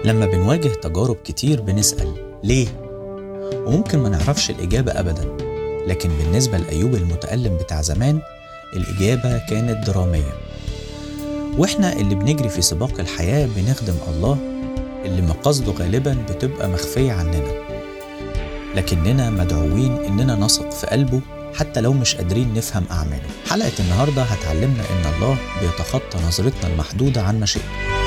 لما بنواجه تجارب كتير بنسأل ليه؟ وممكن ما نعرفش الإجابة أبدا لكن بالنسبة لأيوب المتألم بتاع زمان الإجابة كانت درامية وإحنا اللي بنجري في سباق الحياة بنخدم الله اللي مقاصده غالبا بتبقى مخفية عننا لكننا مدعوين إننا نثق في قلبه حتى لو مش قادرين نفهم أعماله حلقة النهاردة هتعلمنا إن الله بيتخطى نظرتنا المحدودة عن مشيئته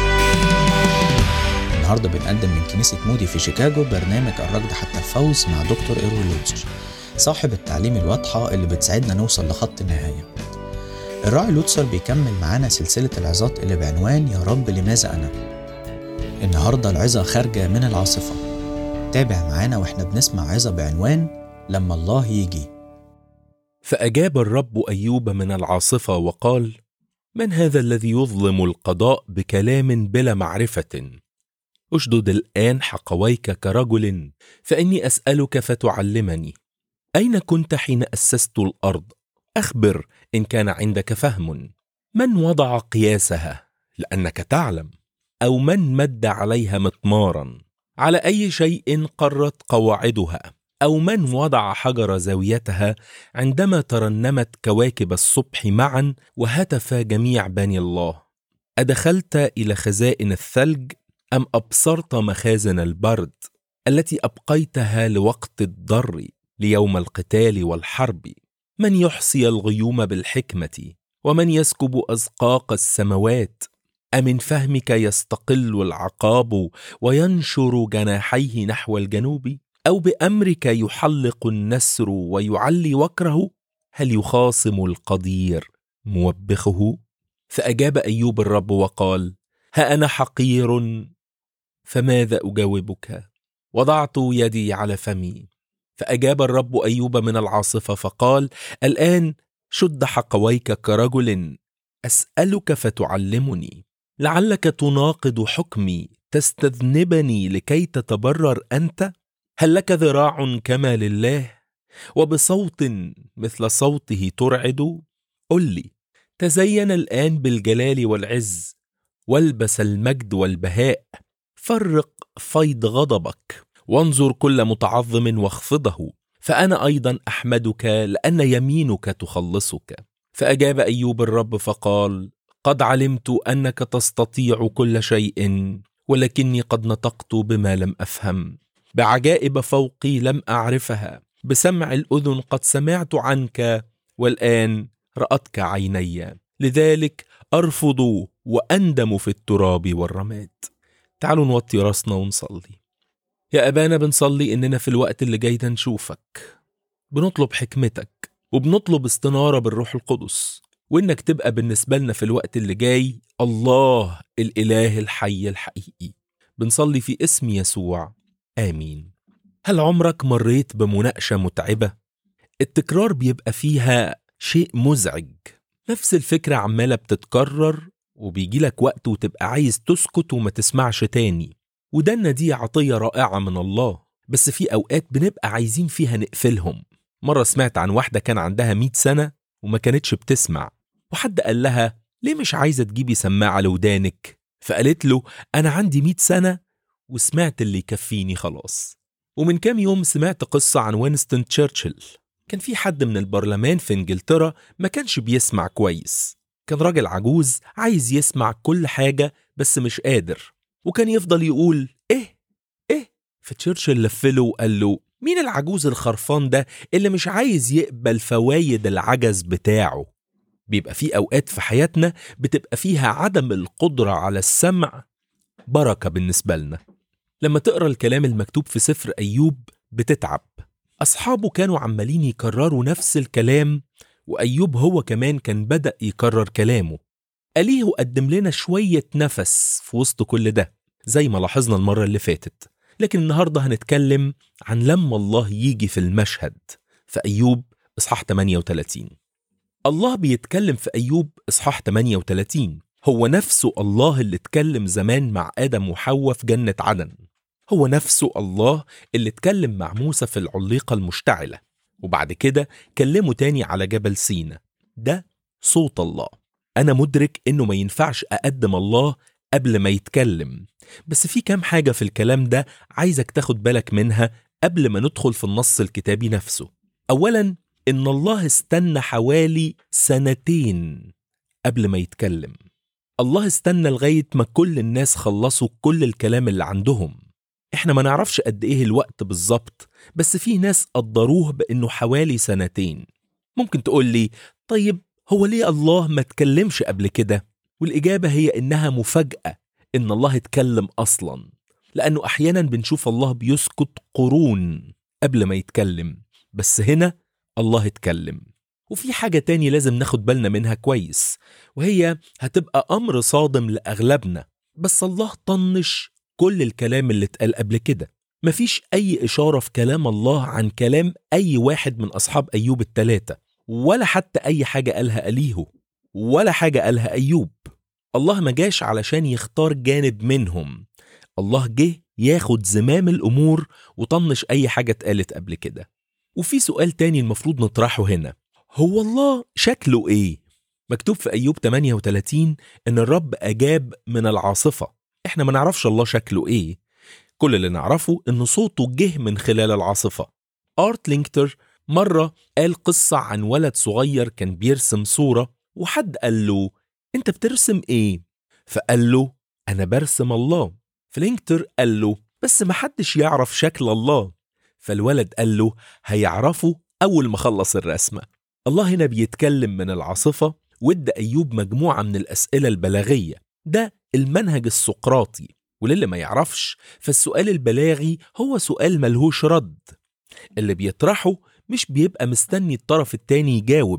النهارده بنقدم من كنيسة مودي في شيكاغو برنامج الركض حتى الفوز مع دكتور إيروين لوتسر صاحب التعليم الواضحة اللي بتساعدنا نوصل لخط النهاية الراعي لوتسر بيكمل معانا سلسلة العظات اللي بعنوان يا رب لماذا أنا النهاردة العظة خارجة من العاصفة تابع معانا واحنا بنسمع عظة بعنوان لما الله يجي فأجاب الرب أيوب من العاصفة وقال: من هذا الذي يظلم القضاء بكلام بلا معرفة؟ اشدد الآن حقويك كرجل، فإني أسألك فتعلمني. أين كنت حين أسست الأرض؟ أخبر إن كان عندك فهم. من وضع قياسها؟ لأنك تعلم. أو من مد عليها مطمارا؟ على أي شيء قرت قواعدها؟ أو من وضع حجر زاويتها عندما ترنمت كواكب الصبح معا وهتف جميع بني الله أدخلت إلى خزائن الثلج أم أبصرت مخازن البرد التي أبقيتها لوقت الضر ليوم القتال والحرب من يحصي الغيوم بالحكمة ومن يسكب أزقاق السماوات أمن فهمك يستقل العقاب وينشر جناحيه نحو الجنوب أو بأمرك يحلق النسر ويعلي وكره هل يخاصم القدير موبخه فأجاب أيوب الرب وقال ها أنا حقير فماذا أجاوبك وضعت يدي على فمي فأجاب الرب أيوب من العاصفة فقال الآن شد حقويك كرجل أسألك فتعلمني لعلك تناقض حكمي تستذنبني لكي تتبرر أنت هل لك ذراع كما لله وبصوت مثل صوته ترعد قل لي تزين الان بالجلال والعز والبس المجد والبهاء فرق فيض غضبك وانظر كل متعظم واخفضه فانا ايضا احمدك لان يمينك تخلصك فاجاب ايوب الرب فقال قد علمت انك تستطيع كل شيء ولكني قد نطقت بما لم افهم بعجائب فوقي لم اعرفها بسمع الاذن قد سمعت عنك والان راتك عيني لذلك ارفض واندم في التراب والرماد تعالوا نوطي راسنا ونصلي يا ابانا بنصلي اننا في الوقت اللي جاي ده نشوفك بنطلب حكمتك وبنطلب استناره بالروح القدس وانك تبقى بالنسبه لنا في الوقت اللي جاي الله الاله الحي الحقيقي بنصلي في اسم يسوع آمين هل عمرك مريت بمناقشة متعبة؟ التكرار بيبقى فيها شيء مزعج نفس الفكرة عمالة بتتكرر وبيجي لك وقت وتبقى عايز تسكت وما تسمعش تاني وده إن دي عطية رائعة من الله بس في أوقات بنبقى عايزين فيها نقفلهم مرة سمعت عن واحدة كان عندها 100 سنة وما كانتش بتسمع وحد قال لها ليه مش عايزة تجيبي سماعة لودانك؟ فقالت له أنا عندي 100 سنة وسمعت اللي يكفيني خلاص ومن كام يوم سمعت قصة عن وينستون تشرشل كان في حد من البرلمان في انجلترا ما كانش بيسمع كويس كان راجل عجوز عايز يسمع كل حاجة بس مش قادر وكان يفضل يقول ايه ايه فتشرشل لفله وقال له مين العجوز الخرفان ده اللي مش عايز يقبل فوايد العجز بتاعه بيبقى في أوقات في حياتنا بتبقى فيها عدم القدرة على السمع بركة بالنسبة لنا لما تقرا الكلام المكتوب في سفر أيوب بتتعب أصحابه كانوا عمالين يكرروا نفس الكلام وأيوب هو كمان كان بدأ يكرر كلامه أليه قدم لنا شوية نفس في وسط كل ده زي ما لاحظنا المرة اللي فاتت لكن النهاردة هنتكلم عن لما الله يجي في المشهد في أيوب إصحاح 38 الله بيتكلم في أيوب إصحاح 38 هو نفسه الله اللي اتكلم زمان مع آدم وحواء في جنة عدن هو نفسه الله اللي اتكلم مع موسى في العليقة المشتعلة وبعد كده كلمه تاني على جبل سينا ده صوت الله أنا مدرك إنه ما ينفعش أقدم الله قبل ما يتكلم بس في كام حاجة في الكلام ده عايزك تاخد بالك منها قبل ما ندخل في النص الكتابي نفسه أولا إن الله استنى حوالي سنتين قبل ما يتكلم الله استنى لغاية ما كل الناس خلصوا كل الكلام اللي عندهم احنا ما نعرفش قد ايه الوقت بالظبط بس في ناس قدروه بانه حوالي سنتين ممكن تقول لي طيب هو ليه الله ما اتكلمش قبل كده والاجابه هي انها مفاجاه ان الله اتكلم اصلا لانه احيانا بنشوف الله بيسكت قرون قبل ما يتكلم بس هنا الله اتكلم وفي حاجة تاني لازم ناخد بالنا منها كويس وهي هتبقى أمر صادم لأغلبنا بس الله طنش كل الكلام اللي اتقال قبل كده مفيش أي إشارة في كلام الله عن كلام أي واحد من أصحاب أيوب التلاتة ولا حتى أي حاجة قالها أليهو ولا حاجة قالها أيوب الله ما جاش علشان يختار جانب منهم الله جه ياخد زمام الأمور وطنش أي حاجة اتقالت قبل كده وفي سؤال تاني المفروض نطرحه هنا هو الله شكله إيه؟ مكتوب في أيوب 38 إن الرب أجاب من العاصفة إحنا ما نعرفش الله شكله إيه كل اللي نعرفه إن صوته جه من خلال العاصفة آرت لينكتر مرة قال قصة عن ولد صغير كان بيرسم صورة وحد قال له أنت بترسم إيه؟ فقال له أنا برسم الله فلينكتر قال له بس محدش يعرف شكل الله فالولد قال له هيعرفه أول ما خلص الرسمة الله هنا بيتكلم من العاصفة وادى أيوب مجموعة من الأسئلة البلاغية ده المنهج السقراطي وللي ما يعرفش فالسؤال البلاغي هو سؤال ملهوش رد اللي بيطرحه مش بيبقى مستني الطرف التاني يجاوب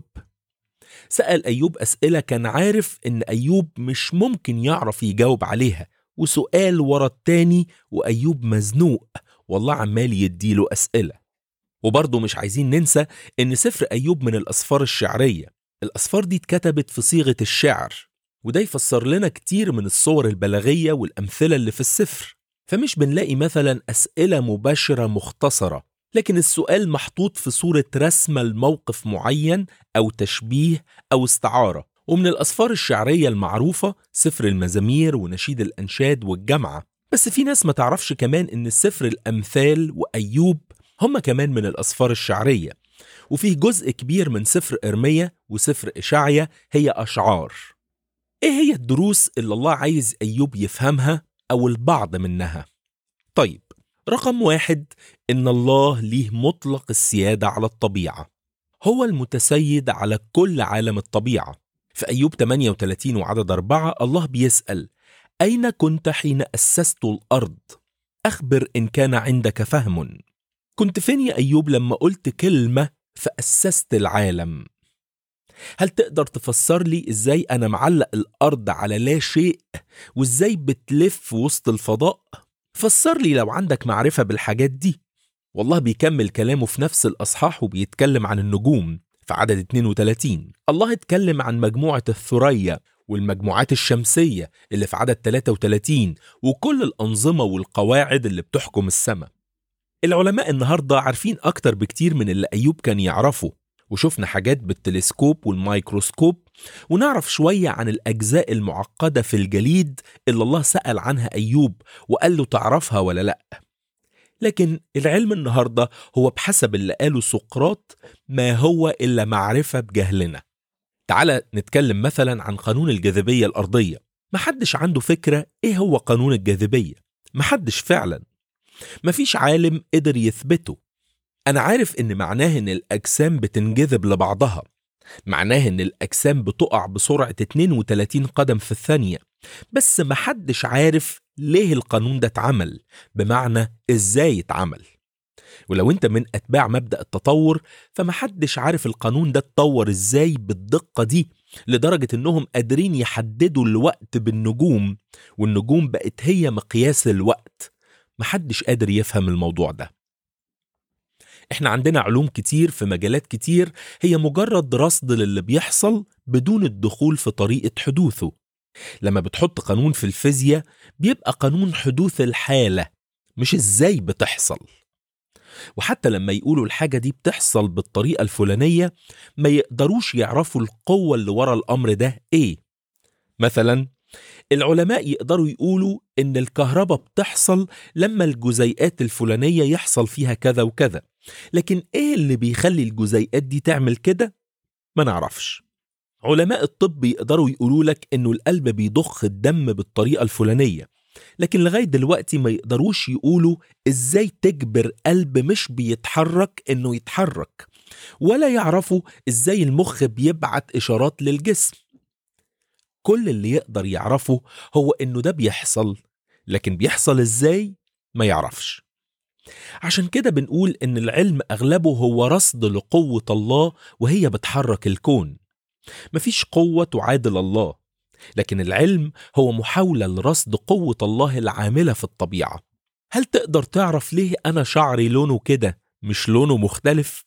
سأل أيوب أسئلة كان عارف إن أيوب مش ممكن يعرف يجاوب عليها وسؤال ورا التاني وأيوب مزنوق والله عمال يديله أسئلة وبرضه مش عايزين ننسى إن سفر أيوب من الأسفار الشعرية الأسفار دي اتكتبت في صيغة الشعر وده يفسر لنا كتير من الصور البلاغية والأمثلة اللي في السفر فمش بنلاقي مثلا أسئلة مباشرة مختصرة لكن السؤال محطوط في صورة رسمة لموقف معين أو تشبيه أو استعارة ومن الأسفار الشعرية المعروفة سفر المزامير ونشيد الأنشاد والجامعة بس في ناس ما تعرفش كمان إن سفر الأمثال وأيوب هما كمان من الأسفار الشعرية وفيه جزء كبير من سفر إرميا وسفر إشعيا هي أشعار إيه هي الدروس اللي الله عايز أيوب يفهمها أو البعض منها؟ طيب رقم واحد إن الله ليه مطلق السيادة على الطبيعة هو المتسيد على كل عالم الطبيعة في أيوب 38 وعدد أربعة الله بيسأل أين كنت حين أسست الأرض؟ أخبر إن كان عندك فهم كنت فين يا أيوب لما قلت كلمة فأسست العالم هل تقدر تفسر لي ازاي انا معلق الارض على لا شيء وازاي بتلف وسط الفضاء فسر لي لو عندك معرفة بالحاجات دي والله بيكمل كلامه في نفس الأصحاح وبيتكلم عن النجوم في عدد 32 الله اتكلم عن مجموعة الثريا والمجموعات الشمسية اللي في عدد 33 وكل الأنظمة والقواعد اللي بتحكم السماء العلماء النهاردة عارفين أكتر بكتير من اللي أيوب كان يعرفه وشفنا حاجات بالتلسكوب والميكروسكوب ونعرف شوية عن الأجزاء المعقدة في الجليد اللي الله سأل عنها أيوب وقال له تعرفها ولا لأ لكن العلم النهاردة هو بحسب اللي قاله سقراط ما هو إلا معرفة بجهلنا تعال نتكلم مثلا عن قانون الجاذبية الأرضية محدش عنده فكرة إيه هو قانون الجاذبية محدش فعلا مفيش عالم قدر يثبته أنا عارف إن معناه إن الأجسام بتنجذب لبعضها معناه إن الأجسام بتقع بسرعة 32 قدم في الثانية بس محدش عارف ليه القانون ده اتعمل بمعنى إزاي اتعمل ولو انت من أتباع مبدأ التطور فمحدش عارف القانون ده اتطور إزاي بالدقة دي لدرجة إنهم قادرين يحددوا الوقت بالنجوم والنجوم بقت هي مقياس الوقت محدش قادر يفهم الموضوع ده احنا عندنا علوم كتير في مجالات كتير هي مجرد رصد للي بيحصل بدون الدخول في طريقة حدوثه لما بتحط قانون في الفيزياء بيبقى قانون حدوث الحالة مش ازاي بتحصل وحتى لما يقولوا الحاجة دي بتحصل بالطريقة الفلانية ما يقدروش يعرفوا القوة اللي ورا الأمر ده ايه مثلا العلماء يقدروا يقولوا إن الكهرباء بتحصل لما الجزيئات الفلانية يحصل فيها كذا وكذا لكن إيه اللي بيخلي الجزيئات دي تعمل كده؟ ما نعرفش علماء الطب يقدروا يقولوا لك إنه القلب بيضخ الدم بالطريقة الفلانية لكن لغاية دلوقتي ما يقدروش يقولوا إزاي تجبر قلب مش بيتحرك إنه يتحرك ولا يعرفوا إزاي المخ بيبعت إشارات للجسم كل اللي يقدر يعرفه هو إنه ده بيحصل لكن بيحصل إزاي ما يعرفش عشان كده بنقول إن العلم أغلبه هو رصد لقوة الله وهي بتحرك الكون مفيش قوة تعادل الله لكن العلم هو محاولة لرصد قوة الله العاملة في الطبيعة هل تقدر تعرف ليه أنا شعري لونه كده مش لونه مختلف؟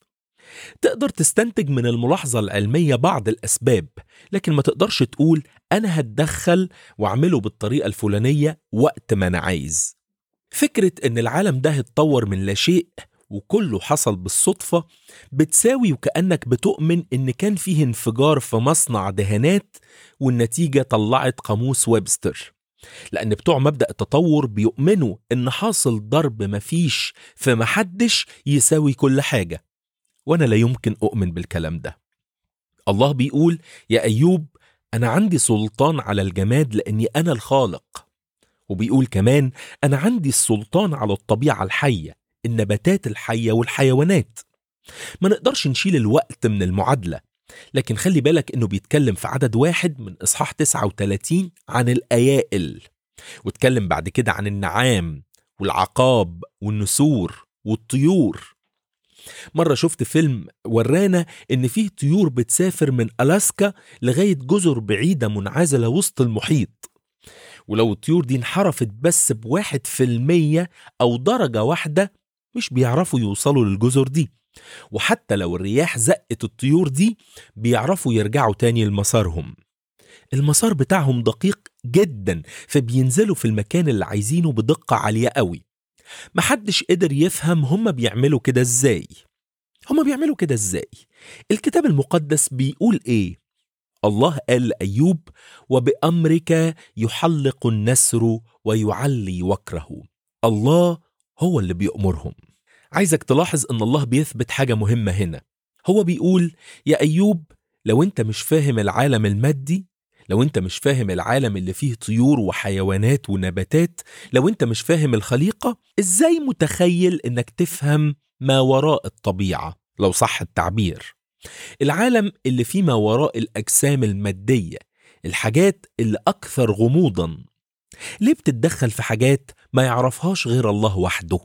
تقدر تستنتج من الملاحظة العلمية بعض الأسباب لكن ما تقدرش تقول أنا هتدخل وأعمله بالطريقة الفلانية وقت ما أنا عايز فكرة إن العالم ده اتطور من لا شيء وكله حصل بالصدفة بتساوي وكأنك بتؤمن إن كان فيه انفجار في مصنع دهانات والنتيجة طلعت قاموس ويبستر لأن بتوع مبدأ التطور بيؤمنوا إن حاصل ضرب مفيش في محدش يساوي كل حاجة وأنا لا يمكن أؤمن بالكلام ده الله بيقول يا أيوب أنا عندي سلطان على الجماد لأني أنا الخالق وبيقول كمان أنا عندي السلطان على الطبيعة الحية النباتات الحية والحيوانات ما نقدرش نشيل الوقت من المعادلة لكن خلي بالك انه بيتكلم في عدد واحد من اصحاح 39 عن الايائل واتكلم بعد كده عن النعام والعقاب والنسور والطيور مرة شفت فيلم ورانا إن فيه طيور بتسافر من ألاسكا لغاية جزر بعيدة منعزلة وسط المحيط ولو الطيور دي انحرفت بس بواحد في المية أو درجة واحدة مش بيعرفوا يوصلوا للجزر دي وحتى لو الرياح زقت الطيور دي بيعرفوا يرجعوا تاني لمسارهم المسار بتاعهم دقيق جدا فبينزلوا في المكان اللي عايزينه بدقة عالية قوي محدش قدر يفهم هما بيعملوا كده ازاي هما بيعملوا كده ازاي الكتاب المقدس بيقول ايه الله قال لأيوب وبأمرك يحلق النسر ويعلي وكره الله هو اللي بيأمرهم عايزك تلاحظ ان الله بيثبت حاجة مهمة هنا هو بيقول يا أيوب لو انت مش فاهم العالم المادي لو انت مش فاهم العالم اللي فيه طيور وحيوانات ونباتات لو انت مش فاهم الخليقة ازاي متخيل انك تفهم ما وراء الطبيعة لو صح التعبير العالم اللي فيه ما وراء الأجسام المادية الحاجات اللي أكثر غموضا ليه بتتدخل في حاجات ما يعرفهاش غير الله وحده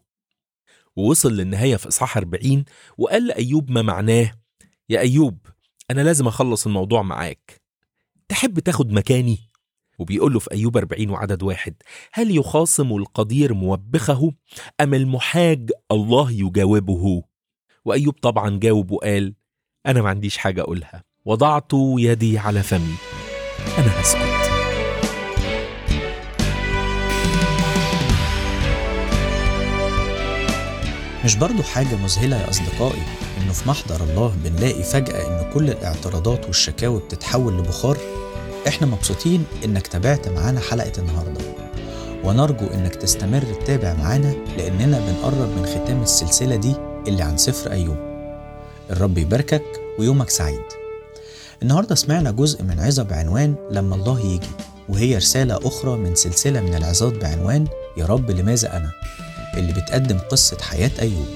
ووصل للنهاية في إصحاح 40 وقال لأيوب ما معناه يا أيوب أنا لازم أخلص الموضوع معاك تحب تاخد مكاني؟ وبيقول له في أيوب 40 وعدد واحد هل يخاصم القدير موبخه أم المحاج الله يجاوبه؟ وأيوب طبعا جاوب وقال أنا ما عنديش حاجة أقولها وضعت يدي على فمي أنا هسكت مش برضو حاجة مذهلة يا أصدقائي إنه في محضر الله بنلاقي فجأة إن كل الاعتراضات والشكاوي بتتحول لبخار؟ إحنا مبسوطين إنك تابعت معانا حلقة النهاردة ونرجو إنك تستمر تتابع معانا لأننا بنقرب من ختام السلسلة دي اللي عن سفر أيوب الرب يباركك ويومك سعيد النهاردة سمعنا جزء من عظة بعنوان لما الله يجي وهي رسالة أخرى من سلسلة من العظات بعنوان يا رب لماذا أنا اللي بتقدم قصة حياة أيوب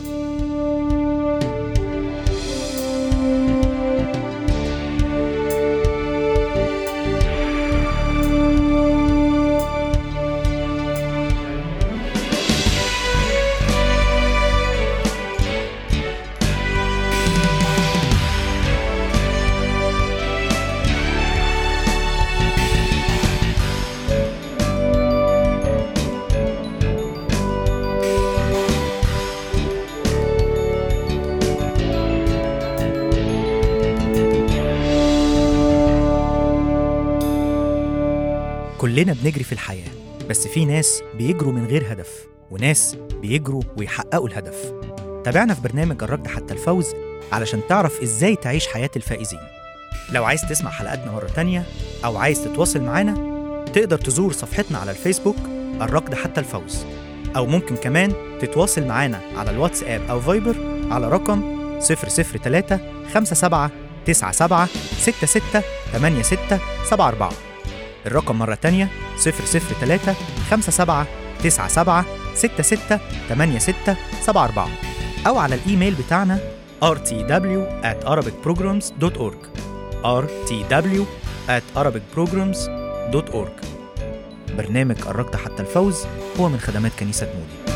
كلنا بنجري في الحياة بس في ناس بيجروا من غير هدف وناس بيجروا ويحققوا الهدف تابعنا في برنامج الركض حتى الفوز علشان تعرف ازاي تعيش حياة الفائزين لو عايز تسمع حلقاتنا مرة تانية أو عايز تتواصل معانا تقدر تزور صفحتنا على الفيسبوك الركض حتى الفوز أو ممكن كمان تتواصل معانا على الواتساب أو فايبر على رقم 003 57 97 66 86 74 الرقم مرة تانية 003 57 97 66 86 74 أو على الإيميل بتاعنا rtw at arabicprograms.org rtw at arabicprograms.org برنامج قربت حتى الفوز هو من خدمات كنيسة مودي